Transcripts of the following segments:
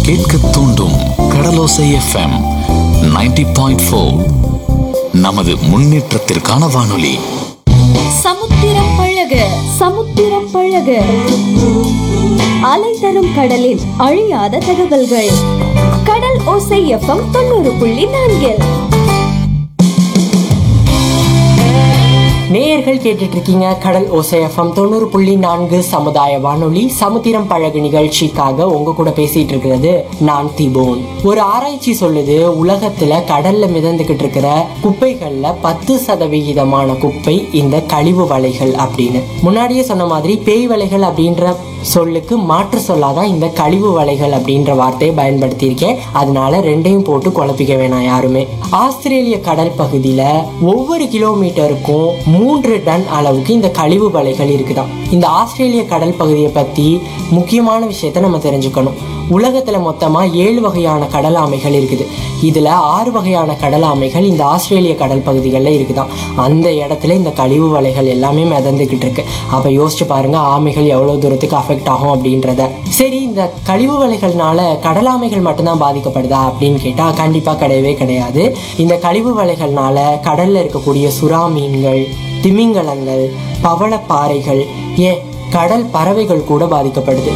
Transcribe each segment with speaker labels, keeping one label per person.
Speaker 1: கேட்க தூண்டும் கடலோசை FM 90.4 point நமது முன்னேற்றத்திற்கான வானொலி
Speaker 2: சமுத்திரம் பழக சமுத்திரம் பழக அலை தரும் கடலில் அழியாத தகவல்கள் கடல் ஓசை எஃப்எம் தொண்ணூறு புள்ளி நான்கில்
Speaker 3: நேயர்கள் கேட்டுட்டு இருக்கீங்க கடல் ஓசைஎஃப்எம் தொண்ணூறு புள்ளி நான்கு சமுதாய வானொலி சமுத்திரம் பழகு நிகழ்ச்சிக்காக உங்க கூட பேசிட்டு இருக்கிறது நான் திபோன் ஒரு ஆராய்ச்சி சொல்லுது உலகத்துல கடல்ல மிதந்துகிட்டு இருக்கிற குப்பைகள்ல பத்து சதவிகிதமான குப்பை இந்த கழிவு வலைகள் அப்படின்னு முன்னாடியே சொன்ன மாதிரி பேய் வலைகள் அப்படின்ற சொல்லுக்கு மாற்று சொல்லாதான் இந்த கழிவு வலைகள் அப்படின்ற வார்த்தையை பயன்படுத்தியிருக்கேன் அதனால ரெண்டையும் போட்டு குழப்பிக்க வேணாம் யாருமே ஆஸ்திரேலிய கடல் பகுதியில ஒவ்வொரு கிலோமீட்டருக்கும் மூன்று டன் அளவுக்கு இந்த கழிவு வலைகள் இருக்குதாம் இந்த ஆஸ்திரேலிய கடல் பகுதியை பத்தி முக்கியமான விஷயத்த நம்ம தெரிஞ்சுக்கணும் உலகத்துல மொத்தமா ஏழு வகையான கடல் ஆமைகள் இருக்குது இதுல ஆறு வகையான கடல் ஆமைகள் இந்த ஆஸ்திரேலிய கடல் பகுதிகளில் இருக்குதாம் அந்த இடத்துல இந்த கழிவு வலைகள் எல்லாமே மிதந்துகிட்டு இருக்கு அப்ப யோசிச்சு பாருங்க ஆமைகள் எவ்வளவு தூரத்துக்கு அஃபெக்ட் ஆகும் அப்படின்றத சரி இந்த கழிவு வலைகள்னால கடல் ஆமைகள் மட்டும்தான் பாதிக்கப்படுதா அப்படின்னு கேட்டா கண்டிப்பா கிடையவே கிடையாது இந்த கழிவு வலைகள்னால கடல்ல இருக்கக்கூடிய சுறா மீன்கள் திமிங்கலங்கள் பவளப்பாறைகள் ஏன் கடல் பறவைகள் கூட பாதிக்கப்படுது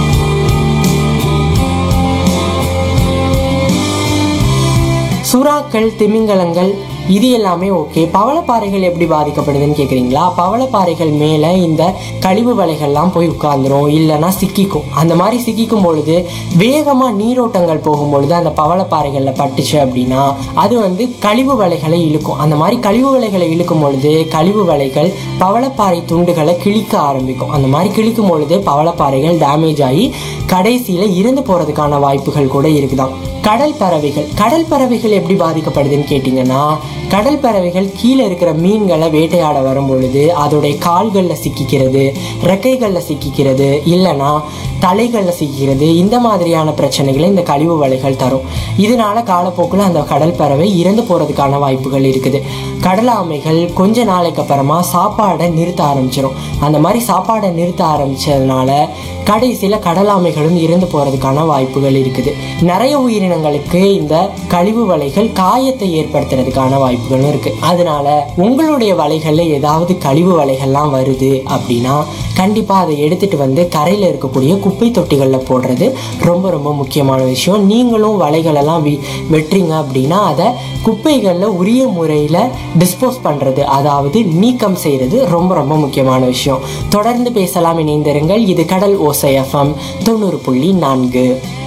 Speaker 3: சுறாக்கள் திமிங்கலங்கள் இது எல்லாமே ஓகே பவளப்பாறைகள் எப்படி பாதிக்கப்படுதுன்னு கேட்குறீங்களா பவளப்பாறைகள் மேலே இந்த கழிவு வலைகள்லாம் போய் உட்காந்துரும் இல்லைன்னா சிக்கிக்கும் அந்த மாதிரி சிக்கிக்கும் பொழுது வேகமாக நீரோட்டங்கள் போகும் பொழுது அந்த பவளப்பாறைகளில் பட்டுச்சு அப்படின்னா அது வந்து கழிவு வலைகளை இழுக்கும் அந்த மாதிரி கழிவு வலைகளை இழுக்கும் பொழுது கழிவு வலைகள் பவளப்பாறை துண்டுகளை கிழிக்க ஆரம்பிக்கும் அந்த மாதிரி கிழிக்கும் பொழுது பவளப்பாறைகள் டேமேஜ் ஆகி கடைசியில் இறந்து போகிறதுக்கான வாய்ப்புகள் கூட இருக்குதாம் கடல் பறவைகள் கடல் பறவைகள் எப்படி பாதிக்கப்படுதுன்னு கேட்டிங்கன்னா கடல் பறவைகள் கீழே இருக்கிற மீன்களை வேட்டையாட வரும் பொழுது அதோடைய கால்களில் சிக்கிக்கிறது ரெக்கைகளில் சிக்கிக்கிறது இல்லைன்னா தலைகளில் சிக்கிக்கிறது இந்த மாதிரியான பிரச்சனைகளை இந்த கழிவு வலைகள் தரும் இதனால காலப்போக்கில் அந்த கடல் பறவை இறந்து போகிறதுக்கான வாய்ப்புகள் இருக்குது கடல் ஆமைகள் கொஞ்ச நாளைக்கு அப்புறமா சாப்பாடை நிறுத்த ஆரம்பிச்சிடும் அந்த மாதிரி சாப்பாடை நிறுத்த ஆரம்பிச்சதுனால கடைசியில் கடல் ஆமைகளும் இறந்து போகிறதுக்கான வாய்ப்புகள் இருக்குது நிறைய உயிரினங்களுக்கு இந்த கழிவு வலைகள் காயத்தை ஏற்படுத்துறதுக்கான வாய்ப்புகளும் இருக்கு அதனால உங்களுடைய வலைகளில் ஏதாவது கழிவு வலைகள்லாம் வருது அப்படின்னா கண்டிப்பாக அதை எடுத்துட்டு வந்து கரையில் இருக்கக்கூடிய குப்பை தொட்டிகளில் போடுறது ரொம்ப ரொம்ப முக்கியமான விஷயம் நீங்களும் வலைகளெல்லாம் வி வெட்டுறீங்க அப்படின்னா அதை குப்பைகளில் உரிய முறையில் டிஸ்போஸ் பண்ணுறது அதாவது நீக்கம் செய்கிறது ரொம்ப ரொம்ப முக்கியமான விஷயம் தொடர்ந்து பேசலாம் இணைந்திருங்கள் இது கடல் ஓசை எஃப்எம் தொண்ணூறு புள்ளி நான்கு